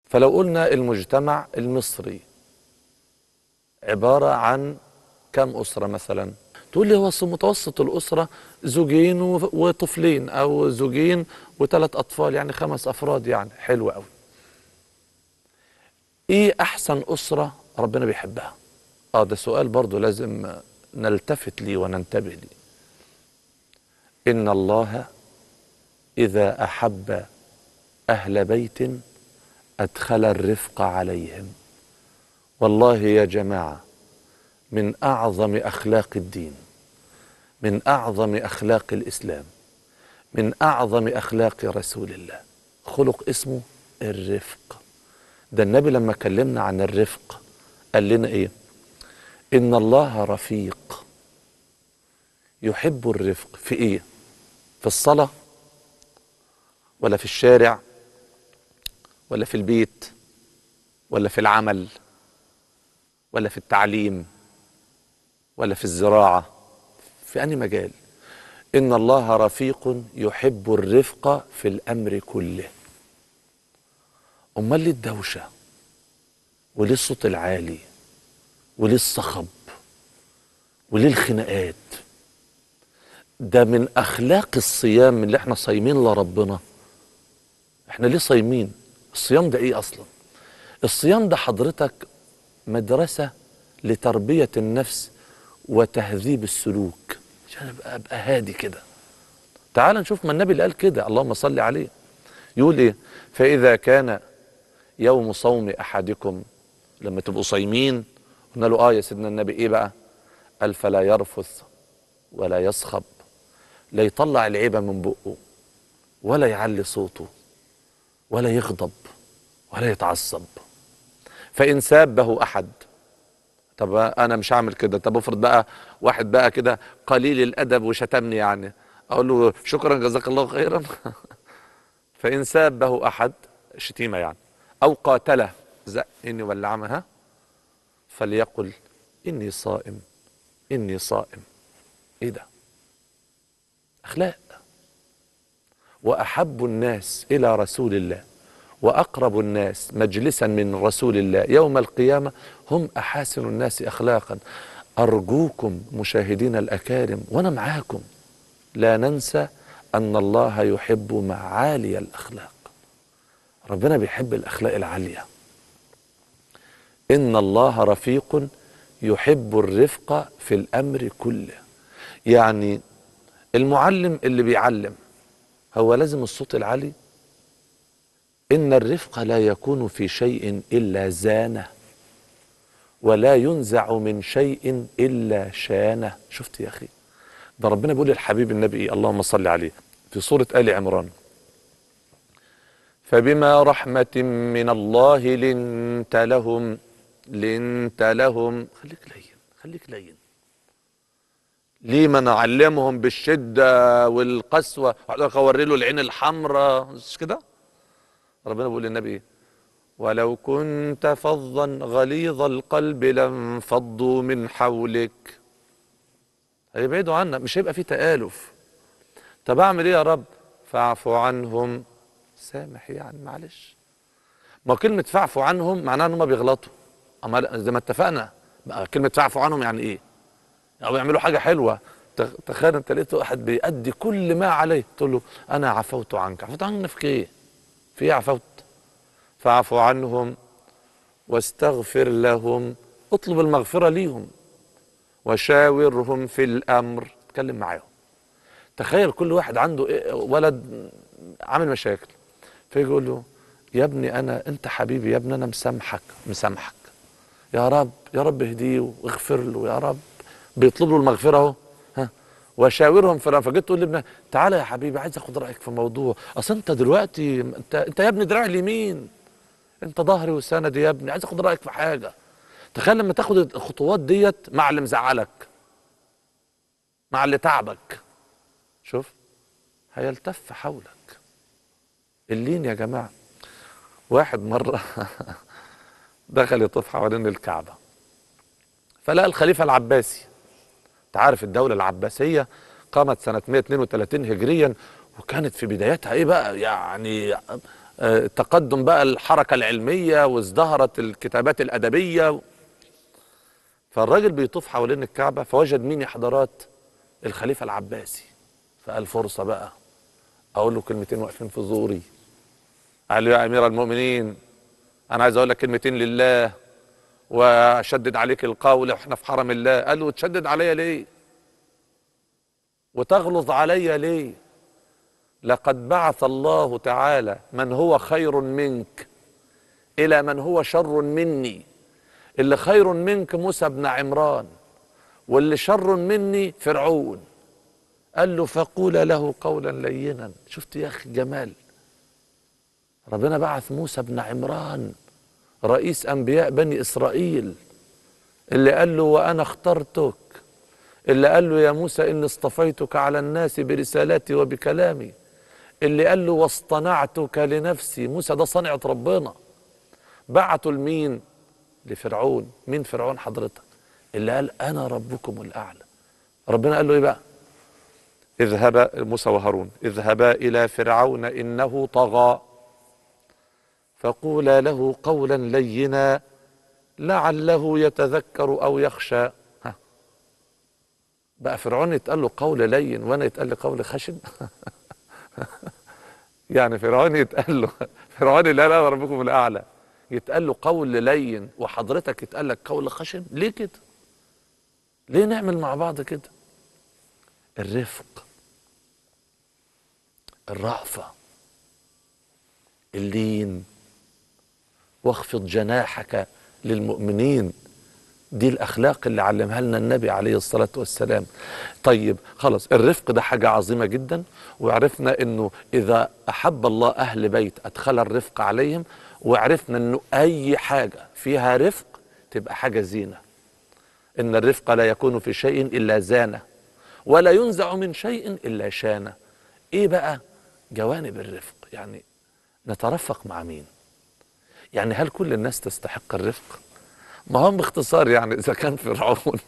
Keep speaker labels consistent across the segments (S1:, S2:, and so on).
S1: فلو قلنا المجتمع المصري عبارة عن كم أسرة مثلا تقول لي هو متوسط الأسرة زوجين و- وطفلين أو زوجين وثلاث أطفال يعني خمس أفراد يعني حلو قوي إيه أحسن أسرة ربنا بيحبها آه ده سؤال برضو لازم نلتفت ليه وننتبه ليه إن الله إذا أحب أهل بيت أدخل الرفق عليهم والله يا جماعة من أعظم أخلاق الدين من أعظم أخلاق الإسلام من أعظم أخلاق رسول الله خلق اسمه الرفق ده النبي لما كلمنا عن الرفق قال لنا إيه إن الله رفيق يحب الرفق في إيه في الصلاة ولا في الشارع ولا في البيت ولا في العمل ولا في التعليم ولا في الزراعة في أي مجال إن الله رفيق يحب الرفق في الأمر كله أمال ليه الدوشة وليه الصوت العالي وليه الصخب وليه الخناقات ده من أخلاق الصيام اللي احنا صايمين لربنا احنا ليه صايمين الصيام ده ايه اصلا الصيام ده حضرتك مدرسة لتربية النفس وتهذيب السلوك عشان ابقى, أبقى هادي كده تعال نشوف ما النبي اللي قال كده اللهم صل عليه يقول ايه فاذا كان يوم صوم احدكم لما تبقوا صايمين قلنا له اه يا سيدنا النبي ايه بقى قال فلا يرفث ولا يصخب لا يطلع العيبة من بقه ولا يعلي صوته ولا يغضب ولا يتعصب فإن سابه أحد طب أنا مش هعمل كده طب افرض بقى واحد بقى كده قليل الأدب وشتمني يعني أقول له شكرا جزاك الله خيرا فإن سابه أحد شتيمة يعني أو قاتله زقني ولا عمها فليقل إني صائم إني صائم إيه ده أخلاق وأحب الناس إلى رسول الله وأقرب الناس مجلسا من رسول الله يوم القيامة هم أحاسن الناس أخلاقا أرجوكم مشاهدين الأكارم وأنا معاكم لا ننسى أن الله يحب معالي الأخلاق ربنا بيحب الأخلاق العالية إن الله رفيق يحب الرفق في الأمر كله يعني المعلم اللي بيعلم هو لازم الصوت العالي إن الرفق لا يكون في شيء إلا زانه ولا ينزع من شيء إلا شانه شفت يا أخي ده ربنا بيقول للحبيب النبي إيه؟ اللهم صل عليه في سورة آل عمران فبما رحمة من الله لنت لهم لنت لهم خليك لين خليك لين ليه ما نعلمهم بالشدة والقسوة اوري له العين الحمراء مش كده ربنا بيقول للنبي ايه ولو كنت فظا غليظ القلب لانفضوا من حولك هيبعدوا عنك مش هيبقى في تآلف طب اعمل ايه يا رب فاعفو عنهم سامح يعني معلش ما كلمة فاعفو عنهم معناها ان هم بيغلطوا اما زي ما اتفقنا بقى كلمة فاعفو عنهم يعني ايه او يعملوا حاجة حلوة تخ- تخيل انت لقيت واحد بيأدي كل ما عليه تقول له انا عفوت عنك عفوت عنك في ايه في ايه عفوت فاعفو عنهم واستغفر لهم اطلب المغفرة ليهم وشاورهم في الامر اتكلم معاهم تخيل كل واحد عنده إيه- ولد عامل مشاكل فيجي يقول له يا ابني انا انت حبيبي يا ابني انا مسامحك مسامحك يا رب يا رب اهديه واغفر له يا رب بيطلب له المغفره اهو ها وشاورهم في الأمر. فجيت تقول لابنك تعالى يا حبيبي عايز اخد رايك في موضوع اصل انت دلوقتي انت انت يا ابني دراعي اليمين انت ظهري وسندي يا ابني عايز اخد رايك في حاجه تخيل لما تاخد الخطوات ديت مع اللي مزعلك مع اللي تعبك شوف هيلتف حولك اللين يا جماعه واحد مره دخل يطوف حوالين الكعبه فلقى الخليفه العباسي انت عارف الدوله العباسيه قامت سنه 132 هجريا وكانت في بدايتها ايه بقى يعني آه، تقدم بقى الحركة العلمية وازدهرت الكتابات الأدبية فالراجل بيطوف حوالين الكعبة فوجد مين يا حضرات الخليفة العباسي فقال فرصة بقى أقول له كلمتين واقفين في زوري قال له يا أمير المؤمنين أنا عايز أقول لك كلمتين لله وأشدد عليك القول إحنا في حرم الله قال له تشدد عليا ليه وتغلظ عليا ليه لقد بعث الله تعالى من هو خير منك الى من هو شر مني اللي خير منك موسى بن عمران واللي شر مني فرعون قال له فقول له قولا لينا شفت يا اخي جمال ربنا بعث موسى بن عمران رئيس انبياء بني اسرائيل اللي قال له وانا اخترتك اللي قال له يا موسى اني اصطفيتك على الناس برسالاتي وبكلامي اللي قال له واصطنعتك لنفسي موسى ده صنعة ربنا بعته لمين لفرعون مين فرعون حضرتك اللي قال انا ربكم الاعلى ربنا قال له ايه بقى اذهبا موسى وهارون اذهبا الى فرعون انه طغى فقولا له قولا لينا لعله يتذكر او يخشى ها بقى فرعون يتقال له قول لين وانا يتقال لي قول خشن يعني فرعون يتقال له فرعون اللي قال انا ربكم الاعلى يتقال له قول لين وحضرتك يتقال لك قول خشن ليه كده ليه نعمل مع بعض كده الرفق الرأفة اللين واخفض جناحك للمؤمنين دي الاخلاق اللي علمها لنا النبي عليه الصلاه والسلام طيب خلاص الرفق ده حاجه عظيمه جدا وعرفنا انه اذا احب الله اهل بيت ادخل الرفق عليهم وعرفنا انه اي حاجه فيها رفق تبقى حاجه زينه ان الرفق لا يكون في شيء الا زانه ولا ينزع من شيء الا شانه ايه بقى جوانب الرفق يعني نترفق مع مين يعني هل كل الناس تستحق الرفق ما هم باختصار يعني اذا كان فرعون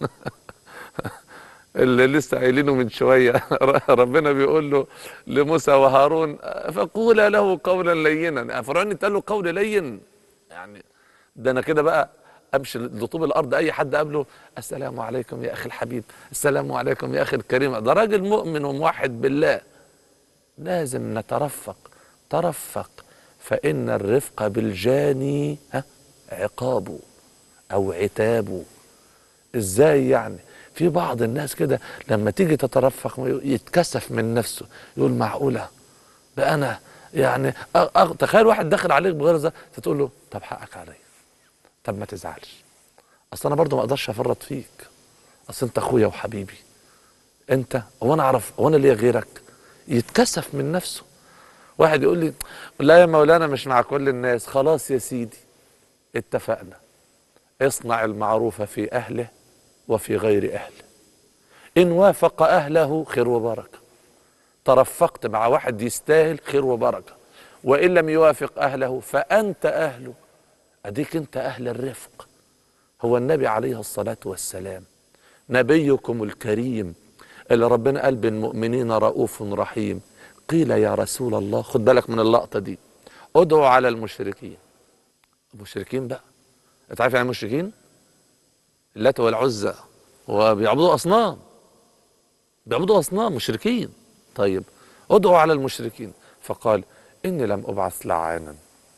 S1: اللي لسه قايلينه من شويه ربنا بيقول له لموسى وهارون فقولا له قولا لينا فرعون قال له قول لين يعني ده انا كده بقى امشي لطوب الارض اي حد قابله السلام عليكم يا اخي الحبيب السلام عليكم يا اخي الكريم ده راجل مؤمن وموحد بالله لازم نترفق ترفق فان الرفق بالجاني ها عقابه او عتابه ازاي يعني في بعض الناس كده لما تيجي تترفق يتكسف من نفسه يقول معقوله ده انا يعني أغ... تخيل واحد داخل عليك بغرزه تقول له طب حقك عليا طب ما تزعلش اصل انا برضو ما اقدرش افرط فيك اصل انت اخويا وحبيبي انت وانا اعرف وانا ليا غيرك يتكسف من نفسه واحد يقول لي لا يا مولانا مش مع كل الناس خلاص يا سيدي اتفقنا اصنع المعروف في اهله وفي غير اهله ان وافق اهله خير وبركه ترفقت مع واحد يستاهل خير وبركه وان لم يوافق اهله فانت اهله اديك انت اهل الرفق هو النبي عليه الصلاه والسلام نبيكم الكريم اللي ربنا قال بالمؤمنين رؤوف رحيم قيل يا رسول الله خد بالك من اللقطه دي ادعوا على المشركين المشركين بقى انت عارف يعني المشركين اللات والعزى وبيعبدوا اصنام بيعبدوا اصنام مشركين طيب ادعوا على المشركين فقال اني لم ابعث لعانا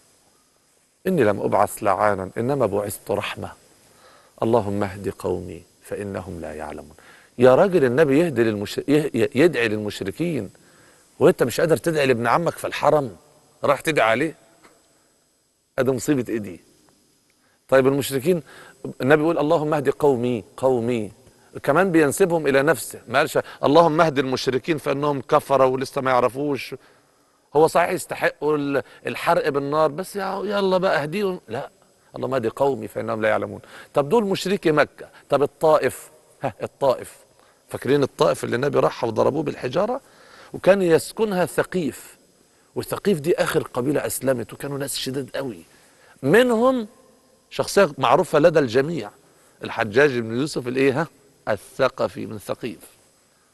S1: اني لم ابعث لعانا انما بعثت رحمه اللهم اهد قومي فانهم لا يعلمون يا راجل النبي يهدي للمش... يدعي للمشركين وانت مش قادر تدعي لابن عمك في الحرم راح تدعي عليه ادي مصيبه ايه دي طيب المشركين النبي يقول اللهم اهد قومي قومي كمان بينسبهم الى نفسه ما قالش اللهم اهد المشركين فانهم كفروا ولسه ما يعرفوش هو صحيح يستحقوا الحرق بالنار بس يلا بقى اهديهم لا اللهم اهد قومي فانهم لا يعلمون طب دول مشركي مكه طب الطائف ها الطائف فاكرين الطائف اللي النبي راحها وضربوه بالحجاره وكان يسكنها ثقيف وثقيف دي اخر قبيله اسلمت وكانوا ناس شداد قوي منهم شخصيه معروفه لدى الجميع الحجاج بن يوسف الايه ها الثقفي من ثقيف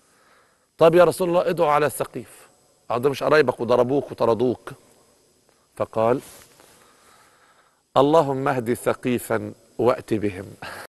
S1: طب يا رسول الله ادعوا على الثقيف ده مش قرايبك وضربوك وطردوك فقال اللهم اهد ثقيفا وات بهم